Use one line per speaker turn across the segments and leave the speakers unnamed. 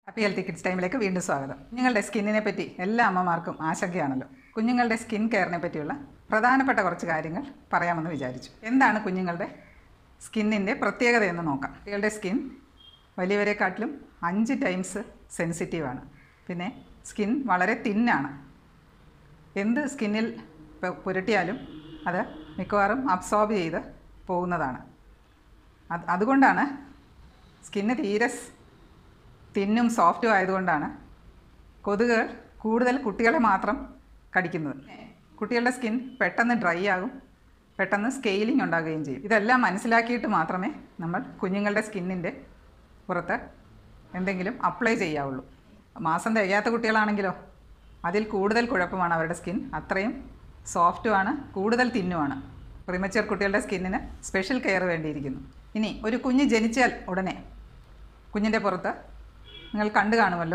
happy healthy kids ടൈമിലേക്ക് വീണ്ടും സ്വാഗതം കുഞ്ഞുങ്ങളുടെ സ്കിന്നിനെ പറ്റി എല്ലാ അമ്മമാർക്കും ആശങ്കയാണല്ലോ കുഞ്ഞുങ്ങളുടെ സ്കിൻ കെയറിനെ പറ്റിയുള്ള പ്രധാനപ്പെട്ട കുറച്ച് കാര്യങ്ങൾ പറയാമെന്ന് വിചാരിച്ചു എന്താണ് കുഞ്ഞുങ്ങളുടെ സ്കിന്നിൻ്റെ പ്രത്യേകത എന്ന് നോക്കാം കുട്ടികളുടെ സ്കിൻ വലിയവരെക്കാട്ടിലും അഞ്ച് ടൈംസ് സെൻസിറ്റീവാണ് പിന്നെ സ്കിൻ വളരെ തിന്നാണ് എന്ത് സ്കിന്നിൽ പ- പുരട്ടിയാലും അത് മിക്കവാറും അബ്സോർബ് ചെയ്ത് പോകുന്നതാണ് അത് അതുകൊണ്ടാണ് സ്കിന്ന് തീരെ സ് തിന്നും സോഫ്റ്റും ആയതുകൊണ്ടാണ് കൊതുകുകൾ കൂടുതൽ കുട്ടികളെ മാത്രം കടിക്കുന്നത് കുട്ടികളുടെ സ്കിൻ പെട്ടെന്ന് ഡ്രൈ ആകും പെട്ടെന്ന് സ്കെയിലിംഗ് ഉണ്ടാകുകയും ചെയ്യും ഇതെല്ലാം മനസ്സിലാക്കിയിട്ട് മാത്രമേ നമ്മൾ കുഞ്ഞുങ്ങളുടെ സ്കിന്നിൻ്റെ പുറത്ത് എന്തെങ്കിലും അപ്ലൈ ചെയ്യാവുള്ളൂ മാസം തികയാത്ത കുട്ടികളാണെങ്കിലോ അതിൽ കൂടുതൽ കുഴപ്പമാണ് അവരുടെ സ്കിൻ അത്രയും സോഫ്റ്റുമാണ് കൂടുതൽ തിന്നുമാണ് പ്രിമച്ചർ കുട്ടികളുടെ സ്കിന്നിന് സ്പെഷ്യൽ കെയർ വേണ്ടിയിരിക്കുന്നു ഇനി ഒരു കുഞ്ഞ് ജനിച്ചാൽ ഉടനെ കുഞ്ഞിൻ്റെ പുറത്ത് നിങ്ങൾ കണ്ടു കാണുമല്ലോ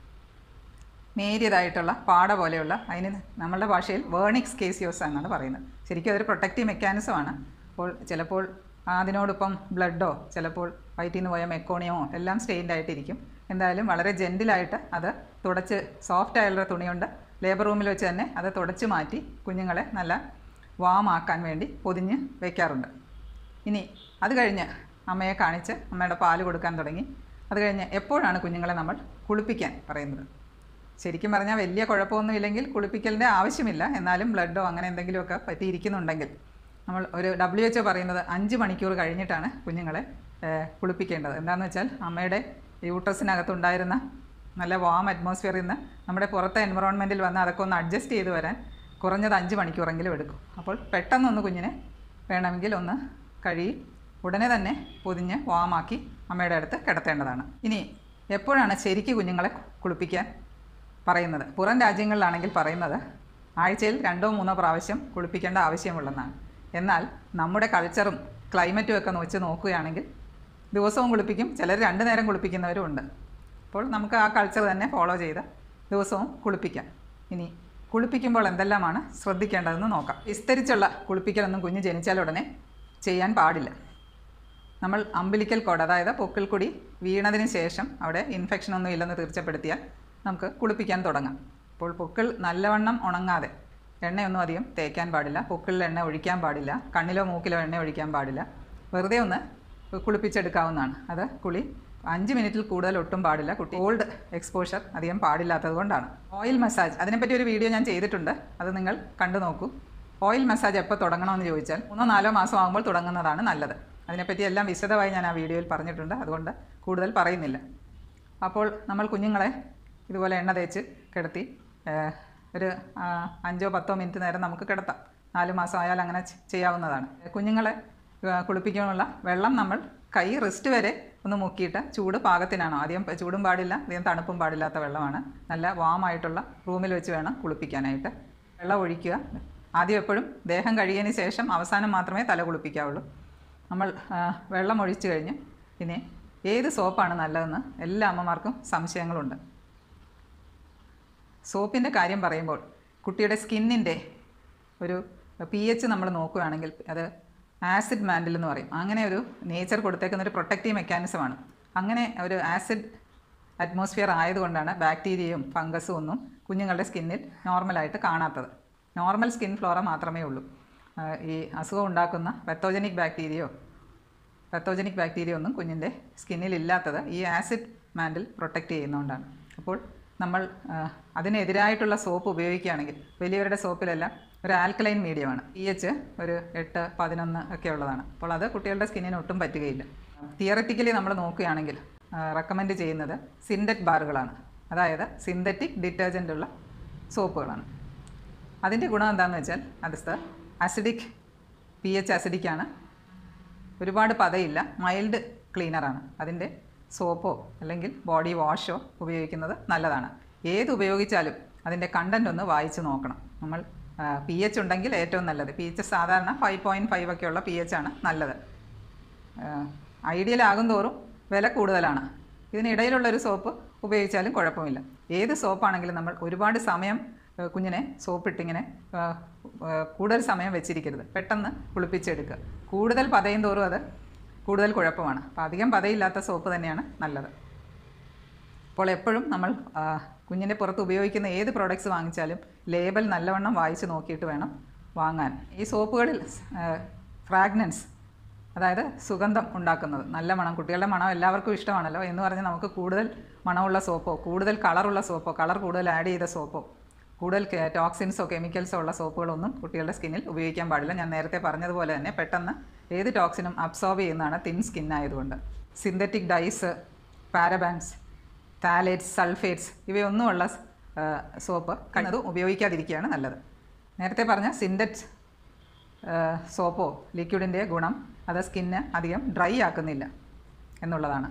നേരിയതായിട്ടുള്ള പാട പോലെയുള്ള അതിന് നമ്മളുടെ ഭാഷയിൽ വേർണിക്സ് കേസിയോസ് എന്നാണ് പറയുന്നത് ശരിക്കും അതൊരു പ്രൊട്ടക്റ്റീവ് മെക്കാനിസമാണ് അപ്പോൾ ചിലപ്പോൾ അതിനോടൊപ്പം ബ്ലഡോ ചിലപ്പോൾ വയറ്റിൽ നിന്ന് പോയ മെക്കോണിയമോ എല്ലാം സ്റ്റെയിൻഡ് ആയിട്ടിരിക്കും എന്തായാലും വളരെ ജെൻറ്റിലായിട്ട് അത് തുടച്ച് സോഫ്റ്റ് ആയുള്ള തുണി കൊണ്ട് ലേബർ റൂമിൽ വെച്ച് തന്നെ അത് തുടച്ച് മാറ്റി കുഞ്ഞുങ്ങളെ നല്ല വാമാക്കാൻ വേണ്ടി പൊതിഞ്ഞ് വയ്ക്കാറുണ്ട് ഇനി അത് കഴിഞ്ഞ് അമ്മയെ കാണിച്ച് അമ്മയുടെ പാല് കൊടുക്കാൻ തുടങ്ങി അത് കഴിഞ്ഞ് എപ്പോഴാണ് കുഞ്ഞുങ്ങളെ നമ്മൾ കുളിപ്പിക്കാൻ പറയുന്നത് ശരിക്കും പറഞ്ഞാൽ വലിയ കുഴപ്പമൊന്നും ഇല്ലെങ്കിൽ കുളിപ്പിക്കലിൻ്റെ ആവശ്യമില്ല എന്നാലും ബ്ലഡോ അങ്ങനെ എന്തെങ്കിലുമൊക്കെ പറ്റിയിരിക്കുന്നുണ്ടെങ്കിൽ നമ്മൾ ഒരു ഡബ്ല്യു എച്ച് പറയുന്നത് അഞ്ച് മണിക്കൂർ കഴിഞ്ഞിട്ടാണ് കുഞ്ഞുങ്ങളെ ഏഹ്, കുളിപ്പിക്കേണ്ടത് എന്താണെന്ന് വെച്ചാൽ അമ്മയുടെ യൂട്രസിനകത്തുണ്ടായിരുന്ന നല്ല വാം അറ്റ്മോസ്ഫിയറിൽ നിന്ന് നമ്മുടെ പുറത്തെ എൻവറോൺമെൻറ്റിൽ വന്ന് അതൊക്കെ ഒന്ന് അഡ്ജസ്റ്റ് ചെയ്ത് വരാൻ കുറഞ്ഞത് അഞ്ച് മണിക്കൂറെങ്കിലും എടുക്കും അപ്പോൾ പെട്ടെന്നൊന്ന് കുഞ്ഞിനെ വേണമെങ്കിൽ ഒന്ന് കഴുകി ഉടനെ തന്നെ പൊതിഞ്ഞ് വാമാക്കി അമ്മയുടെ അടുത്ത് കിടത്തേണ്ടതാണ് ഇനി എപ്പോഴാണ് ശരിക്ക് കുഞ്ഞുങ്ങളെ കുളിപ്പിക്കാൻ പറയുന്നത് പുറം രാജ്യങ്ങളിലാണെങ്കിൽ പറയുന്നത് ആഴ്ചയിൽ രണ്ടോ മൂന്നോ പ്രാവശ്യം കുളിപ്പിക്കേണ്ട ആവശ്യമുള്ളതാണ് എന്നാൽ നമ്മുടെ കൾച്ചറും ക്ലൈമറ്റും ഒക്കെ വെച്ച് നോക്കുകയാണെങ്കിൽ ദിവസവും കുളിപ്പിക്കും ചിലർ രണ്ട് നേരം കുളിപ്പിക്കുന്നവരും ഉണ്ട് അപ്പോൾ നമുക്ക് ആ കൾച്ചർ തന്നെ ഫോളോ ചെയ്ത് ദിവസവും കുളിപ്പിക്കാം ഇനി കുളിപ്പിക്കുമ്പോൾ എന്തെല്ലാമാണ് ശ്രദ്ധിക്കേണ്ടതെന്ന് നോക്കാം വിസ്തരിച്ചുള്ള കുളിപ്പിക്കലൊന്നും കുഞ്ഞ് ജനിച്ചാൽ ഉടനെ ചെയ്യാൻ പാടില്ല നമ്മൾ അമ്പിലിക്കൽ കോഡ് അതായത് പൊക്കിൾ കുടി വീണതിന് ശേഷം അവിടെ ഇൻഫെക്ഷൻ ഒന്നും ഇല്ലെന്ന് തീർച്ചപ്പെടുത്തിയാൽ നമുക്ക് കുളിപ്പിക്കാൻ തുടങ്ങാം അപ്പോൾ പൊക്കിൾ നല്ലവണ്ണം ഉണങ്ങാതെ എണ്ണയൊന്നും അധികം തേക്കാൻ പാടില്ല പൊക്കിളിൽ എണ്ണ ഒഴിക്കാൻ പാടില്ല കണ്ണിലോ മൂക്കിലോ എണ്ണ ഒഴിക്കാൻ പാടില്ല വെറുതെ ഒന്ന് കുളിപ്പിച്ചെടുക്കാവുന്നതാണ് അത് കുളി അഞ്ച് മിനിറ്റിൽ കൂടുതൽ ഒട്ടും പാടില്ല കുട്ടി ഓൾഡ് എക്സ്പോഷർ അധികം പാടില്ലാത്തത് കൊണ്ടാണ് ഓയിൽ മസാജ് അതിനെപ്പറ്റി ഒരു വീഡിയോ ഞാൻ ചെയ്തിട്ടുണ്ട് അത് നിങ്ങൾ കണ്ടു നോക്കൂ ഓയിൽ മസാജ് എപ്പോൾ തുടങ്ങണമെന്ന് ചോദിച്ചാൽ മൂന്നോ നാലോ മാസം ആകുമ്പോൾ തുടങ്ങുന്നതാണ് നല്ലത് അതിനെപ്പറ്റി എല്ലാം വിശദമായി ഞാൻ ആ വീഡിയോയിൽ പറഞ്ഞിട്ടുണ്ട് അതുകൊണ്ട് കൂടുതൽ പറയുന്നില്ല അപ്പോൾ നമ്മൾ കുഞ്ഞുങ്ങളെ ഇതുപോലെ എണ്ണ തേച്ച് കിടത്തി ഏഹ്, ഒരു ആ, അഞ്ചോ പത്തോ മിനിറ്റ് നേരം നമുക്ക് കിടത്താം നാല് മാസം ആയാൽ അങ്ങനെ ചെ- ചെയ്യാവുന്നതാണ് കുഞ്ഞുങ്ങളെ ഏഹ്, കുളിപ്പിക്കാനുള്ള വെള്ളം നമ്മൾ കൈ റിസ്റ്റ് വരെ ഒന്ന് മുക്കിയിട്ട് ചൂട് പാകത്തിനാണോ അധികം പ- ചൂടും പാടില്ല അധികം തണുപ്പും പാടില്ലാത്ത വെള്ളമാണ് നല്ല വാമായിട്ടുള്ള റൂമിൽ വെച്ച് വേണം കുളിപ്പിക്കാനായിട്ട് വെള്ളം ഒഴിക്കുക ആദ്യം എപ്പോഴും ദേഹം കഴുകിയതിന് ശേഷം അവസാനം മാത്രമേ തല കുളിപ്പിക്കാവുള്ളൂ നമ്മൾ ആ, വെള്ളം ഒഴിച്ചു കഴിഞ്ഞ് പിന്നെ ഏത് സോപ്പാണ് നല്ലതെന്ന് എല്ലാ അമ്മമാർക്കും സംശയങ്ങളുണ്ട് സോപ്പിൻ്റെ കാര്യം പറയുമ്പോൾ കുട്ടിയുടെ സ്കിന്നിൻ്റെ ഒരു പി എച്ച് നമ്മൾ നോക്കുകയാണെങ്കിൽ അത് ആസിഡ് മാൻഡിൽ എന്ന് പറയും അങ്ങനെ ഒരു നേച്ചർ കൊടുത്തേക്കുന്ന ഒരു പ്രൊട്ടക്റ്റീവ് മെക്കാനിസമാണ് അങ്ങനെ ഒരു ആസിഡ് അറ്റ്മോസ്ഫിയർ ആയതുകൊണ്ടാണ് ബാക്ടീരിയയും ഫംഗസും ഒന്നും കുഞ്ഞുങ്ങളുടെ സ്കിന്നിൽ നോർമലായിട്ട് കാണാത്തത് നോർമൽ സ്കിൻ ഫ്ലോറ മാത്രമേ ഉള്ളൂ ആ, ഈ അസുഖം ഉണ്ടാക്കുന്ന പെത്തോജനിക് ബാക്ടീരിയയോ പെത്തോജനിക് ബാക്ടീരിയ ഒന്നും കുഞ്ഞിൻ്റെ സ്കിന്നിൽ ഇല്ലാത്തത് ഈ ആസിഡ് മാൻഡിൽ പ്രൊട്ടക്റ്റ് ചെയ്യുന്നതുകൊണ്ടാണ് അപ്പോൾ നമ്മൾ ആ, അതിനെതിരായിട്ടുള്ള സോപ്പ് ഉപയോഗിക്കുകയാണെങ്കിൽ വലിയവരുടെ സോപ്പിലെല്ലാം ഒരു ആൽക്കലൈൻ മീഡിയമാണ് പി എച്ച് ഒരു എട്ട് പതിനൊന്ന് ഒക്കെ ഉള്ളതാണ് അപ്പോൾ അത് കുട്ടികളുടെ സ്കിന്നിന് ഒട്ടും പറ്റുകയില്ല തിയററ്റിക്കലി നമ്മൾ നോക്കുകയാണെങ്കിൽ റെക്കമെൻഡ് ചെയ്യുന്നത് സിന്തറ്റ് ബാറുകളാണ് അതായത് സിന്തറ്റിക് ഡിറ്റർജൻ്റ് ഉള്ള സോപ്പുകളാണ് അതിൻ്റെ ഗുണം എന്താണെന്ന് വെച്ചാൽ അത് അസിഡിക് പി എച്ച് അസിഡിക്കാണ് ഒരുപാട് പതയില്ല മൈൽഡ് ക്ലീനറാണ് അതിൻ്റെ സോപ്പോ അല്ലെങ്കിൽ ബോഡി വാഷോ ഉപയോഗിക്കുന്നത് നല്ലതാണ് ഏത് ഉപയോഗിച്ചാലും അതിൻ്റെ കണ്ടൻ്റ് ഒന്ന് വായിച്ച് നോക്കണം നമ്മൾ പി എച്ച് ഉണ്ടെങ്കിൽ ഏറ്റവും നല്ലത് പി എച്ച് സാധാരണ ഫൈവ് പോയിൻറ്റ് ഫൈവ് ഒക്കെയുള്ള പി എച്ച് ആണ് നല്ലത് ഐഡിയൽ ആകും തോറും വില കൂടുതലാണ് ഇതിനിടയിലുള്ളൊരു സോപ്പ് ഉപയോഗിച്ചാലും കുഴപ്പമില്ല ഏത് സോപ്പാണെങ്കിലും നമ്മൾ ഒരുപാട് സമയം ഏഹ്, കുഞ്ഞിനെ സോപ്പിട്ടിങ്ങനെ ഏഹ്, ഏഹ്, കൂടുതൽ സമയം വെച്ചിരിക്കരുത് പെട്ടെന്ന് കുളിപ്പിച്ചെടുക്കുക കൂടുതൽ പതയും തോറും അത് കൂടുതൽ കുഴപ്പമാണ് അപ്പോൾ അധികം പതയില്ലാത്ത സോപ്പ് തന്നെയാണ് നല്ലത് അപ്പോൾ അപ്പോൾ എപ്പോഴും നമ്മൾ ആ, കുഞ്ഞിൻ്റെ പുറത്ത് ഉപയോഗിക്കുന്ന ഏത് പ്രോഡക്റ്റ്സ് വാങ്ങിച്ചാലും ലേബൽ നല്ലവണ്ണം വായിച്ച് നോക്കിയിട്ട് വേണം വാങ്ങാൻ ഈ സോപ്പുകളിൽ ഫ്രാഗ്നൻസ് അതായത് സുഗന്ധം ഉണ്ടാക്കുന്നത് നല്ല മണം കുട്ടികളുടെ മണം എല്ലാവർക്കും ഇഷ്ടമാണല്ലോ എന്ന് പറഞ്ഞ് നമുക്ക് കൂടുതൽ മണമുള്ള സോപ്പോ കൂടുതൽ കളറുള്ള സോപ്പോ കളർ കൂടുതൽ ആഡ് ചെയ്ത സോപ്പോ കൂടുതൽ കെ- ടോക്സിൻസോ കെമിക്കൽസോ ഉള്ള സോപ്പുകളൊന്നും കുട്ടികളുടെ സ്കിന്നിൽ ഉപയോഗിക്കാൻ പാടില്ല ഞാൻ നേരത്തെ പറഞ്ഞതുപോലെ തന്നെ പെട്ടെന്ന് ഏത് ടോക്സിനും അബ്സോർബ് ചെയ്യുന്നതാണ് തിൻ സ്കിൻ ആയതുകൊണ്ട് synthetic dyes parabens phthalates sulphates ഇവയൊന്നുമുള്ള ആ, സോപ്പ് കഴിയുന്നത് ഉപയോഗിക്കാതിരിക്കുകയാണ് നല്ലത് നേരത്തെ പറഞ്ഞ സിന്തറ്റ് സോപ്പോ ലിക്വിഡിൻ്റെ ഗുണം അത് സ്കിന്ന് അധികം ഡ്രൈ ആക്കുന്നില്ല എന്നുള്ളതാണ്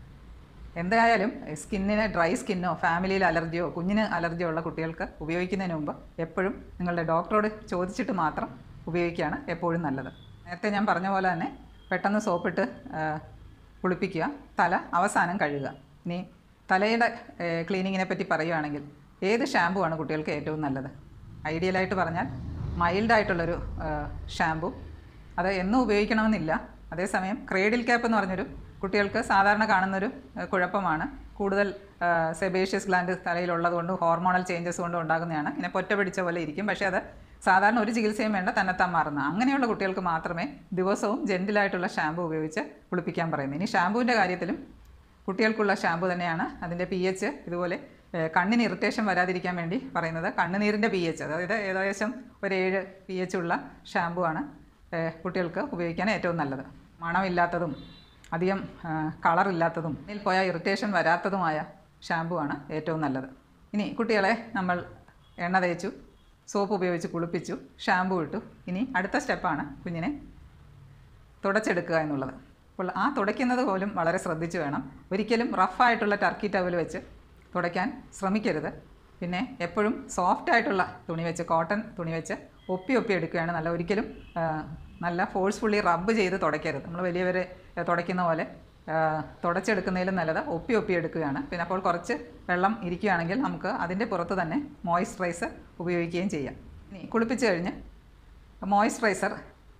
എന്തായാലും സ്കിന്നിന് ഡ്രൈ സ്കിന്നോ ഫാമിലിയിൽ അലർജിയോ കുഞ്ഞിന് അലർജിയോ ഉള്ള കുട്ടികൾക്ക് ഉപയോഗിക്കുന്നതിന് മുമ്പ് എപ്പോഴും നിങ്ങളുടെ ഡോക്ടറോട് ചോദിച്ചിട്ട് മാത്രം ഉപയോഗിക്കുകയാണ് എപ്പോഴും നല്ലത് നേരത്തെ ഞാൻ പറഞ്ഞ പോലെ തന്നെ പെട്ടെന്ന് സോപ്പിട്ട് ആ, കുളിപ്പിക്കുക തല അവസാനം കഴുകുക ഇനി തലയുടെ ക്ലീനിങ്ങിനെ പറ്റി പറയുകയാണെങ്കിൽ ഏത് ഷാമ്പു ആണ് കുട്ടികൾക്ക് ഏറ്റവും നല്ലത് ഐഡിയലായിട്ട് പറഞ്ഞാൽ മൈൽഡായിട്ടുള്ളൊരു ഷാമ്പു അത് എന്നും ഉപയോഗിക്കണമെന്നില്ല അതേസമയം ക്രേഡിൽ ക്യാപ്പ് എന്ന് പറഞ്ഞൊരു കുട്ടികൾക്ക് സാധാരണ കാണുന്നൊരു ഏഹ്, കുഴപ്പമാണ് കൂടുതൽ സെബേഷ്യസ് ഗ്ലാൻഡ് തലയിലുള്ളത് കൊണ്ട് ഹോർമോണൽ ചേഞ്ചസ് കൊണ്ട് ഉണ്ടാകുന്നതാണ് ഇങ്ങനെ പൊറ്റ പിടിച്ച പോലെ ഇരിക്കും പക്ഷേ അത് സാധാരണ ഒരു ചികിത്സയും വേണ്ട തന്നെത്താൻ മാറുന്ന അങ്ങനെയുള്ള കുട്ടികൾക്ക് മാത്രമേ ദിവസവും ജെൻറ്റിലായിട്ടുള്ള ഷാമ്പു ഉപയോഗിച്ച് കുളിപ്പിക്കാൻ പറയുന്നത് ഇനി ഷാമ്പുവിൻ്റെ കാര്യത്തിലും കുട്ടികൾക്കുള്ള ഷാമ്പു തന്നെയാണ് അതിൻ്റെ പി എച്ച് ഇതുപോലെ ഏഹ്, കണ്ണിന് ഇറിറ്റേഷൻ വരാതിരിക്കാൻ വേണ്ടി പറയുന്നത് കണ്ണുനീരിൻ്റെ പി എച്ച് അതായത് ഏകദേശം ഒരു ഏഴ് പി എച്ച് ഉള്ള ഷാമ്പു ആണ് ഏഹ്, കുട്ടികൾക്ക് ഉപയോഗിക്കാൻ ഏറ്റവും നല്ലത് മണമില്ലാത്തതും അധികം കളറില്ലാത്തതും ഇതിൽ പോയാൽ ഇറിറ്റേഷൻ വരാത്തതുമായ ഷാമ്പു ആണ് ഏറ്റവും നല്ലത് ഇനി കുട്ടികളെ നമ്മൾ എണ്ണ തേച്ചു സോപ്പ് ഉപയോഗിച്ച് കുളിപ്പിച്ചു ഷാമ്പു ഇട്ടു ഇനി അടുത്ത സ്റ്റെപ്പാണ് കുഞ്ഞിനെ തുടച്ചെടുക്കുക എന്നുള്ളത് അപ്പോൾ ആ തുടയ്ക്കുന്നത് പോലും വളരെ ശ്രദ്ധിച്ച് വേണം ഒരിക്കലും റഫായിട്ടുള്ള ടർക്കി ടവൽ വെച്ച് തുടയ്ക്കാൻ ശ്രമിക്കരുത് പിന്നെ എപ്പോഴും സോഫ്റ്റ് ആയിട്ടുള്ള തുണി വെച്ച് കോട്ടൺ തുണി വെച്ച് ഒപ്പി ഒപ്പി എടുക്കുകയാണ് നല്ല ഒരിക്കലും ആ, നല്ല ഫോഴ്സ്ഫുള്ളി റബ്ബ് ചെയ്ത് തുടയ്ക്കരുത് നമ്മൾ വലിയവരെ ആ, തുടയ്ക്കുന്ന പോലെ ആ, തുടച്ചെടുക്കുന്നതിലും നല്ലത് ഒപ്പി ഒപ്പി എടുക്കുകയാണ് പിന്നെ അപ്പോൾ കുറച്ച് വെള്ളം ഇരിക്കുകയാണെങ്കിൽ നമുക്ക് അതിൻ്റെ പുറത്ത് തന്നെ മോയ്സ്ചറൈസർ ഉപയോഗിക്കുകയും ചെയ്യാം ഇനി കുളിപ്പിച്ച് കഴിഞ്ഞ് മോയ്സ്ചറൈസർ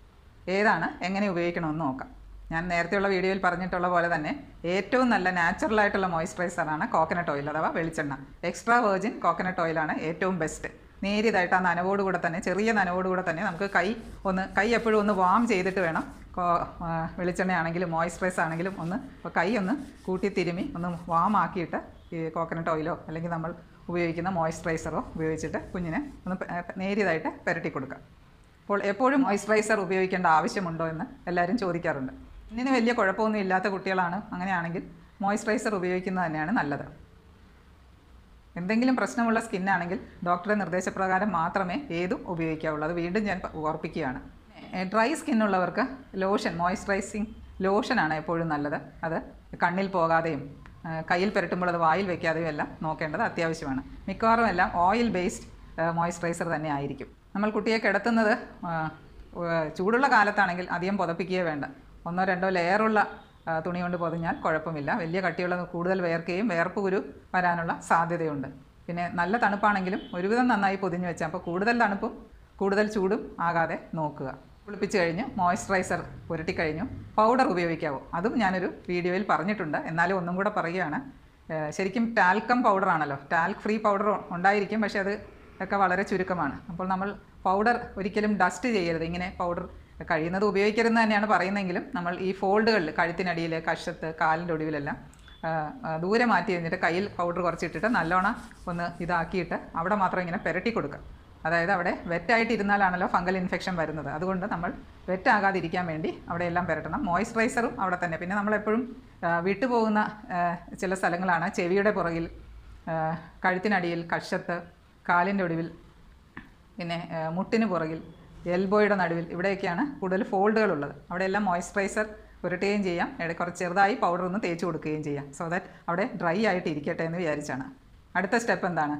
ഏതാണ് എങ്ങനെ ഉപയോഗിക്കണമെന്ന് നോക്കാം ഞാൻ നേരത്തെയുള്ള വീഡിയോയിൽ പറഞ്ഞിട്ടുള്ള പോലെ തന്നെ ഏറ്റവും നല്ല നാച്ചുറൽ ആയിട്ടുള്ള മോയ്സ്ചറൈസറാണ് കോക്കനട്ട് ഓയിൽ അഥവാ വെളിച്ചെണ്ണ എക്സ്ട്രാ വെർജിൻ കോക്കനട്ട് ഓയിലാണ് ഏറ്റവും ബെസ്റ്റ് നേരിയതായിട്ട് ആ നനവോടുകൂടെ തന്നെ ചെറിയ നനവോടുകൂടെ തന്നെ നമുക്ക് കൈ ഒന്ന് കൈ എപ്പോഴും ഒന്ന് വാം ചെയ്തിട്ട് വേണം കോ- ആ, വെളിച്ചെണ്ണയാണെങ്കിലും മോയ്സ്ചറൈസർ ആണെങ്കിലും ഒന്ന് അപ്പോൾ കൈ ഒന്ന് കൂട്ടി തിരുമി ഒന്ന് വാം ആക്കിയിട്ട് ഈ കോക്കനട്ട് ഓയിലോ അല്ലെങ്കിൽ നമ്മൾ ഉപയോഗിക്കുന്ന മോയ്സ്ചറൈസറോ ഉപയോഗിച്ചിട്ട് കുഞ്ഞിനെ ഒന്ന് പെ- നേരിയതായിട്ട് പുരട്ടി കൊടുക്കാം അപ്പോൾ എപ്പോഴും മോയ്സ്ചറൈസർ ഉപയോഗിക്കേണ്ട ആവശ്യമുണ്ടോ എന്ന് എല്ലാവരും ചോദിക്കാറുണ്ട് ഇന്നിന് വലിയ കുഴപ്പമൊന്നും ഇല്ലാത്ത കുട്ടികളാണ് അങ്ങനെയാണെങ്കിൽ മോയ്സ്ചറൈസർ ഉപയോഗിക്കുന്നത് തന്നെയാണ് നല്ലത് എന്തെങ്കിലും പ്രശ്നമുള്ള സ്കിന്നാണെങ്കിൽ ഡോക്ടറുടെ നിർദ്ദേശപ്രകാരം മാത്രമേ ഏതും ഉപയോഗിക്കാവുള്ളൂ അത് വീണ്ടും ഞാൻ പ- ഓർപ്പിക്കുകയാണ് ഡ്രൈ സ്കിന്നുള്ളവർക്ക് ലോഷൻ മോയ്സ്ചറൈസിങ് ലോഷനാണ് എപ്പോഴും നല്ലത് അത് കണ്ണിൽ പോകാതെയും ആ, കയ്യിൽ പുരട്ടുമ്പോൾ അത് വായിൽ വെക്കാതെയും എല്ലാം നോക്കേണ്ടത് അത്യാവശ്യമാണ് മിക്കവാറും എല്ലാം ഓയിൽ ബേസ്ഡ് മോയ്സ്ചറൈസർ തന്നെ ആയിരിക്കും നമ്മൾ കുട്ടിയെ കിടത്തുന്നത് ആ, ആ, ചൂടുള്ള കാലത്താണെങ്കിൽ അധികം പുതപ്പിക്കുകയേ വേണ്ട ഒന്നോ രണ്ടോ ലെയറുള്ള ആ, തുണി കൊണ്ട് പൊതിഞ്ഞാൽ കുഴപ്പമില്ല വലിയ കട്ടിയുള്ള കൂടുതൽ വേർക്കുകയും വേർപ്പ് കുരു വരാനുള്ള സാധ്യതയുണ്ട് പിന്നെ നല്ല തണുപ്പാണെങ്കിലും ഒരുവിധം നന്നായി പൊതിഞ്ഞ് വെച്ചാൽ അപ്പോൾ കൂടുതൽ തണുപ്പും കൂടുതൽ ചൂടും ആകാതെ നോക്കുക കുളിപ്പിച്ച് കഴിഞ്ഞ് മോയ്സ്ചറൈസർ പുരട്ടിക്കഴിഞ്ഞു പൗഡർ ഉപയോഗിക്കാവോ അതും ഞാനൊരു വീഡിയോയിൽ പറഞ്ഞിട്ടുണ്ട് എന്നാലും ഒന്നും കൂടെ പറയുകയാണ് ഏഹ് ശരിക്കും ടാൽക്കം പൗഡർ ആണല്ലോ ടാൽക്ക് ഫ്രീ പൗഡർ ഉണ്ടായിരിക്കും പക്ഷേ അത് ഒക്കെ വളരെ ചുരുക്കമാണ് അപ്പോൾ നമ്മൾ പൗഡർ ഒരിക്കലും ഡസ്റ്റ് ചെയ്യരുത് ഇങ്ങനെ പൗഡർ കഴിയുന്നത് ഉപയോഗിക്കരുതെന്ന് തന്നെയാണ് പറയുന്നതെങ്കിലും നമ്മൾ ഈ ഫോൾഡുകളിൽ കഴുത്തിനടിയിൽ കഷത്ത് കാലിൻ്റെ ഒടുവിലെല്ലാം ആ, ആ, ദൂരെ മാറ്റി കഴിഞ്ഞിട്ട് കയ്യിൽ പൗഡർ കുറച്ചിട്ടിട്ട് നല്ലോണം ഒന്ന് ഇതാക്കിയിട്ട് അവിടെ മാത്രം ഇങ്ങനെ പെരട്ടി കൊടുക്കുക അതായത് അവിടെ വെറ്റായിട്ട് ഇരുന്നാലാണല്ലോ ഫംഗൽ ഇൻഫെക്ഷൻ വരുന്നത് അതുകൊണ്ട് നമ്മൾ വെറ്റാകാതിരിക്കാൻ വേണ്ടി അവിടെയെല്ലാം പുരട്ടണം മോയ്സ്ചറൈസറും അവിടെ തന്നെ പിന്നെ നമ്മളെപ്പോഴും ആ, വിട്ടുപോകുന്ന ആ, ചില സ്ഥലങ്ങളാണ് ചെവിയുടെ പുറകിൽ ആ, കഴുത്തിനടിയിൽ കഷത്ത് കാലിൻ്റെ ഒടുവിൽ പിന്നെ ആ, മുട്ടിന് പുറകിൽ എൽബോയുടെ നടുവിൽ ഇവിടെയൊക്കെയാണ് കൂടുതൽ ഫോൾഡുകളുള്ളത് അവിടെയെല്ലാം മോയ്സ്ചറൈസർ പുരട്ടുകയും ചെയ്യാം ഇട കുറച്ച് ചെറുതായി പൗഡർ ഒന്ന് തേച്ച് കൊടുക്കുകയും ചെയ്യാം സോ ദാറ്റ് അവിടെ ഡ്രൈ ആയിട്ട് ഇരിക്കട്ടെ എന്ന് വിചാരിച്ചാണ് അടുത്ത സ്റ്റെപ്പ് എന്താണ്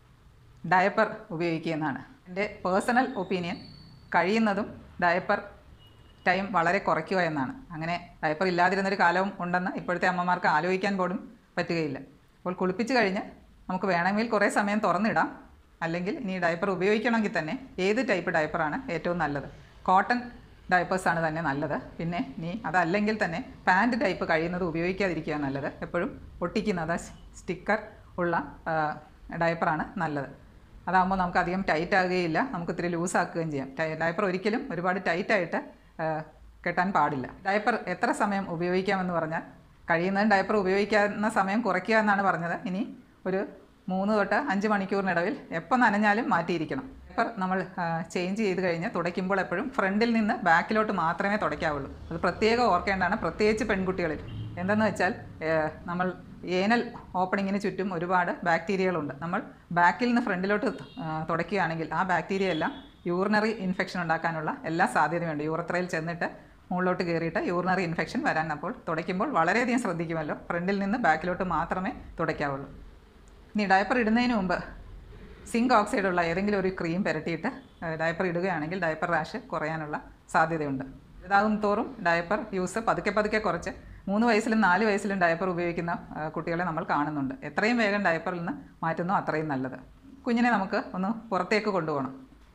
ഡയപ്പർ ഉപയോഗിക്കുക എന്നാണ് എൻ്റെ പേഴ്സണൽ ഒപ്പീനിയൻ കഴിയുന്നതും ഡയപ്പർ ടൈം വളരെ കുറയ്ക്കുക എന്നാണ് അങ്ങനെ ഡയപ്പർ ഇല്ലാതിരുന്നൊരു കാലവും ഉണ്ടെന്ന് ഇപ്പോഴത്തെ അമ്മമാർക്ക് ആലോചിക്കാൻ പോലും പറ്റുകയില്ല അപ്പോൾ കുളിപ്പിച്ച് കഴിഞ്ഞ് നമുക്ക് വേണമെങ്കിൽ കുറേ സമയം തുറന്നിടാം അല്ലെങ്കിൽ ഇനി ഡയപ്പർ ഉപയോഗിക്കണമെങ്കിൽ തന്നെ ഏത് ടൈപ്പ് ഡയപ്പറാണ് ഏറ്റവും നല്ലത് കോട്ടൺ ഡയപ്പേഴ്സാണ് തന്നെ നല്ലത് പിന്നെ നീ അതല്ലെങ്കിൽ തന്നെ പാൻറ് ടൈപ്പ് കഴിയുന്നത് ഉപയോഗിക്കാതിരിക്കുക നല്ലത് എപ്പോഴും ഒട്ടിക്കുന്നത് സ്റ്റിക്കർ ഉള്ള ഡയപ്പറാണ് നല്ലത് അതാകുമ്പോൾ നമുക്ക് അധികം ടൈറ്റ് ആകുകയില്ല നമുക്ക് ഇത്തിരി ലൂസ് ആക്കുകയും ചെയ്യാം ഡയപ്പർ ഒരിക്കലും ഒരുപാട് ടൈറ്റായിട്ട് കെട്ടാൻ പാടില്ല ഡയപ്പർ എത്ര സമയം ഉപയോഗിക്കാമെന്ന് പറഞ്ഞാൽ കഴിയുന്നതും ഡയപ്പർ ഉപയോഗിക്കാവുന്ന സമയം കുറയ്ക്കുക എന്നാണ് പറഞ്ഞത് ഇനി ഒരു മൂന്ന് തൊട്ട് അഞ്ച് മണിക്കൂറിനിടവിൽ എപ്പോൾ നനഞ്ഞാലും മാറ്റിയിരിക്കണം ഡയപ്പർ നമ്മൾ ചേഞ്ച് ചെയ്ത് കഴിഞ്ഞ് തുടയ്ക്കുമ്പോൾ എപ്പോഴും ഫ്രണ്ടിൽ നിന്ന് ബാക്കിലോട്ട് മാത്രമേ തുടയ്ക്കാവുള്ളൂ അത് പ്രത്യേകം ഓർക്കേണ്ടതാണ് പ്രത്യേകിച്ച് പെൺകുട്ടികളിൽ എന്തെന്ന് വെച്ചാൽ ഏഹ്, നമ്മൾ ഏനൽ ഓപ്പണിങ്ങിന് ചുറ്റും ഒരുപാട് ബാക്ടീരിയകളുണ്ട് നമ്മൾ ബാക്കിൽ നിന്ന് ഫ്രണ്ടിലോട്ട് ആ, തുടയ്ക്കുകയാണെങ്കിൽ ആ ബാക്ടീരിയ എല്ലാം യൂറിനറി ഇൻഫെക്ഷൻ ഉണ്ടാക്കാനുള്ള എല്ലാ സാധ്യതയുണ്ട് യൂറത്രയിൽ ചെന്നിട്ട് മുകളിലോട്ട് കയറിയിട്ട് യൂറിനറി ഇൻഫെക്ഷൻ വരാൻ അപ്പോൾ തുടയ്ക്കുമ്പോൾ വളരെയധികം ശ്രദ്ധിക്കുമല്ലോ ഫ്രണ്ടിൽ നിന്ന് ബാക്കിലോട്ട് മാത്രമേ തുടയ്ക്കാവുള്ളൂ ഇനി ഡയപ്പർ ഇടുന്നതിന് മുമ്പ് സിങ്ക് ഓക്സൈഡ് ഉള്ള ഏതെങ്കിലും ഒരു ക്രീം പുരട്ടിയിട്ട് ഡയപ്പർ ഇടുകയാണെങ്കിൽ ഡയപ്പർ റാഷ് കുറയാനുള്ള സാധ്യതയുണ്ട് ഇതാകും തോറും ഡയപ്പർ യൂസ് പതുക്കെ പതുക്കെ കുറച്ച് മൂന്ന് വയസ്സിലും നാല് വയസ്സിലും ഡയപ്പർ ഉപയോഗിക്കുന്ന ആ, കുട്ടികളെ നമ്മൾ കാണുന്നുണ്ട് എത്രയും വേഗം ഡയപ്പറിൽ നിന്ന് മാറ്റുന്നോ അത്രയും നല്ലത് കുഞ്ഞിനെ നമുക്ക് ഒന്ന് പുറത്തേക്ക് കൊണ്ടുപോകണം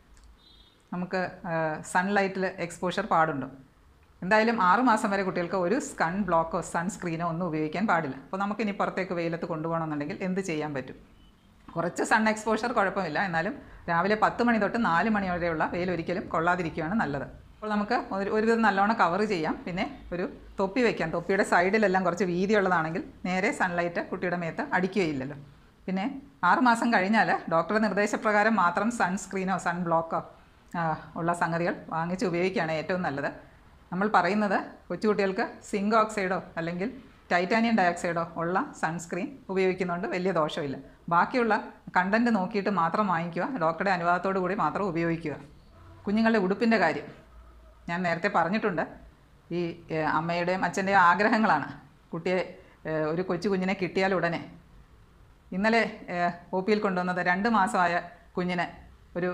നമുക്ക് സൺലൈറ്റിൽ എക്സ്പോഷർ പാടുണ്ടോ എന്തായാലും ആറ് മാസം വരെ കുട്ടികൾക്ക് ഒരു സൺ ബ്ലോക്കോ സൺസ്ക്രീനോ ഒന്നും ഉപയോഗിക്കാൻ പാടില്ല അപ്പോൾ നമുക്കിനി പുറത്തേക്ക് വെയിലത്ത് കൊണ്ടുപോകണമെന്നുണ്ടെങ്കിൽ എന്ത് ചെയ്യാൻ പറ്റും കുറച്ച് സൺ എക്സ്പോഷർ കുഴപ്പമില്ല എന്നാലും രാവിലെ പത്ത് മണി തൊട്ട് നാല് മണി വരെയുള്ള വെയിൽ ഒരിക്കലും കൊള്ളാതിരിക്കുകയാണ് നല്ലത് അപ്പോൾ നമുക്ക് ഒരു ഒരുവിധം നല്ലോണം കവർ ചെയ്യാം പിന്നെ ഒരു തൊപ്പി വയ്ക്കാം തൊപ്പിയുടെ സൈഡിലെല്ലാം കുറച്ച് വീതിയുള്ളതാണെങ്കിൽ നേരെ സൺലൈറ്റ് കുട്ടിയുടെ മേത്ത് അടിക്കുകയില്ലല്ലോ പിന്നെ ആറ് മാസം കഴിഞ്ഞാൽ ഡോക്ടറുടെ നിർദ്ദേശപ്രകാരം മാത്രം സൺസ്ക്രീനോ സൺ ബ്ലോക്കോ ഉള്ള സംഗതികൾ വാങ്ങിച്ച് ഉപയോഗിക്കുകയാണ് ഏറ്റവും നല്ലത് നമ്മൾ പറയുന്നത് കൊച്ചുകുട്ടികൾക്ക് സിങ്ക് ഓക്സൈഡോ അല്ലെങ്കിൽ ടൈറ്റാനിയം ഡയോക്സൈഡോ ഉള്ള സൺസ്ക്രീൻ ഉപയോഗിക്കുന്നതുകൊണ്ട് വലിയ ദോഷമില്ല ബാക്കിയുള്ള കണ്ടൻറ്റ് നോക്കിയിട്ട് മാത്രം വാങ്ങിക്കുക ഡോക്ടറുടെ അനുവാദത്തോടു കൂടി മാത്രം ഉപയോഗിക്കുക കുഞ്ഞുങ്ങളുടെ ഉടുപ്പിൻ്റെ കാര്യം ഞാൻ നേരത്തെ പറഞ്ഞിട്ടുണ്ട് ഈ ഏഹ്, അമ്മയുടെയും അച്ഛൻ്റെയും ആഗ്രഹങ്ങളാണ് കുട്ടിയെ ഏഹ്, ഒരു കൊച്ചു കുഞ്ഞിനെ കിട്ടിയാൽ ഉടനെ ഇന്നലെ ഒ പിയിൽ കൊണ്ടുവന്നത് രണ്ട് മാസമായ കുഞ്ഞിന് ഒരു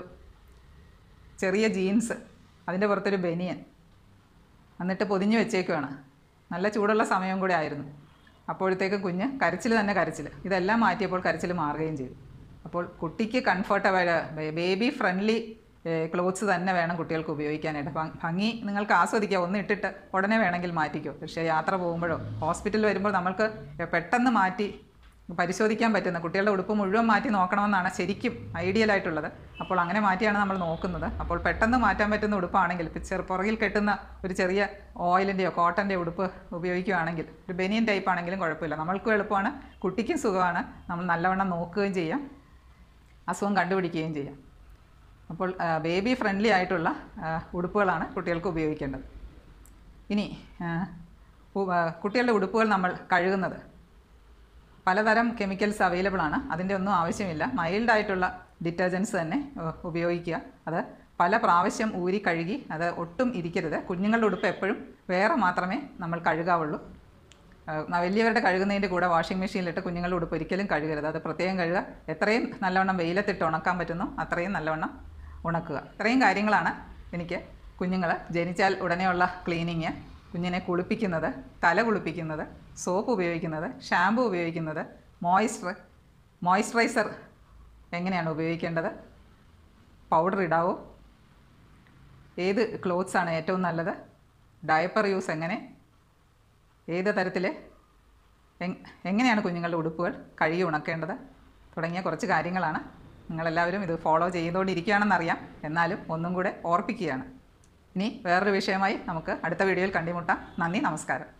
ചെറിയ ജീൻസ് അതിൻ്റെ പുറത്തൊരു ബനിയൻ എന്നിട്ട് പൊതിഞ്ഞ് വെച്ചേക്കുവാണ് നല്ല ചൂടുള്ള സമയം കൂടെ ആയിരുന്നു അപ്പോഴത്തേക്ക് കുഞ്ഞ് കരച്ചിൽ തന്നെ കരച്ചിൽ ഇതെല്ലാം മാറ്റിയപ്പോൾ കരച്ചിൽ മാറുകയും ചെയ്തു അപ്പോൾ കുട്ടിക്ക് കംഫർട്ടബിൾ ബേബി ഫ്രണ്ട്ലി ക്ലോത്ത്സ് തന്നെ വേണം കുട്ടികൾക്ക് ഉപയോഗിക്കാനായിട്ട് ഭ- ഭംഗി നിങ്ങൾക്ക് ആസ്വദിക്കുക ഒന്ന് ഇട്ടിട്ട് ഉടനെ വേണമെങ്കിൽ മാറ്റിക്കോ പക്ഷേ യാത്ര പോകുമ്പോഴോ ഹോസ്പിറ്റലിൽ വരുമ്പോൾ നമ്മൾക്ക് പെട്ടെന്ന് മാറ്റി പരിശോധിക്കാൻ പറ്റുന്ന കുട്ടികളുടെ ഉടുപ്പ് മുഴുവൻ മാറ്റി നോക്കണമെന്നാണ് ശരിക്കും ഐഡിയൽ ആയിട്ടുള്ളത് അപ്പോൾ അങ്ങനെ മാറ്റിയാണ് നമ്മൾ നോക്കുന്നത് അപ്പോൾ പെട്ടെന്ന് മാറ്റാൻ പറ്റുന്ന ഉടുപ്പാണെങ്കിൽ ഇപ്പം ചെറു പുറകിൽ കെട്ടുന്ന ഒരു ചെറിയ ഓയിലിൻ്റെയോ കോട്ടൻ്റെയോ ഉടുപ്പ് ഉപയോഗിക്കുകയാണെങ്കിൽ ഒരു ബനിയൻ ടൈപ്പ് ആണെങ്കിലും കുഴപ്പമില്ല നമ്മൾക്കും എളുപ്പമാണ് കുട്ടിക്കും സുഖമാണ് നമ്മൾ നല്ലവണ്ണം നോക്കുകയും ചെയ്യാം അസുഖം കണ്ടുപിടിക്കുകയും ചെയ്യാം അപ്പോൾ ബേബി ഫ്രണ്ട്ലി ആയിട്ടുള്ള ആ, ഉടുപ്പുകളാണ് കുട്ടികൾക്ക് ഉപയോഗിക്കേണ്ടത് ഇനി ആ, ഉ- ആ, കുട്ടികളുടെ ഉടുപ്പുകൾ നമ്മൾ കഴുകുന്നത് പലതരം കെമിക്കൽസ് അവൈലബിൾ ആണ് അതിൻ്റെ ഒന്നും ആവശ്യമില്ല മൈൽഡ് ആയിട്ടുള്ള ഡിറ്റർജൻസ് തന്നെ ഏഹ്, ഉപയോഗിക്കുക അത് പല പ്രാവശ്യം ഊരി കഴുകി അത് ഒട്ടും ഇരിക്കരുത് കുഞ്ഞുങ്ങളുടെ ഉടുപ്പ് എപ്പോഴും വേറെ മാത്രമേ നമ്മൾ കഴുകാവുള്ളൂ ഏഹ്, ന- വലിയവരുടെ കഴുകുന്നതിൻ്റെ കൂടെ വാഷിംഗ് മെഷീനിലിട്ട് കുഞ്ഞുങ്ങളുടെ ഉടുപ്പ് ഒരിക്കലും കഴുകരുത് അത് പ്രത്യേകം കഴുകുക എത്രയും നല്ലവണ്ണം വെയിലത്തിട്ട് ഉണക്കാൻ പറ്റുന്നു അത്രയും നല്ലവണ്ണം ഉണക്കുക ഇത്രയും കാര്യങ്ങളാണ് എനിക്ക് കുഞ്ഞുങ്ങൾ ജനിച്ചാൽ ഉടനെയുള്ള ക്ലീനിങ് കുഞ്ഞിനെ കുളിപ്പിക്കുന്നത് തല കുളിപ്പിക്കുന്നത് സോപ്പ് ഉപയോഗിക്കുന്നത് ഷാമ്പു ഉപയോഗിക്കുന്നത് മോയ്സ്ചർ മോയ്സ്ചറൈസർ എങ്ങനെയാണ് ഉപയോഗിക്കേണ്ടത് പൗഡർ ഇടാവോ ഏത് ക്ലോത്ത്സ് ആണ് ഏറ്റവും നല്ലത് ഡയപ്പർ യൂസ് എങ്ങനെ ഏത് തരത്തിൽ എങ്- എങ്ങനെയാണ് കുഞ്ഞുങ്ങളുടെ ഉടുപ്പുകൾ കഴുകി ഉണക്കേണ്ടത് തുടങ്ങിയ കുറച്ച് കാര്യങ്ങളാണ് നിങ്ങളെല്ലാവരും ഇത് ഫോളോ ചെയ്തുകൊണ്ടിരിക്കുകയാണെന്നറിയാം എന്നാലും ഒന്നും കൂടെ ഓർപ്പിക്കുകയാണ് ഇനി വേറൊരു വിഷയമായി നമുക്ക് അടുത്ത വീഡിയോയിൽ കണ്ടുമുട്ടാം നന്ദി നമസ്കാരം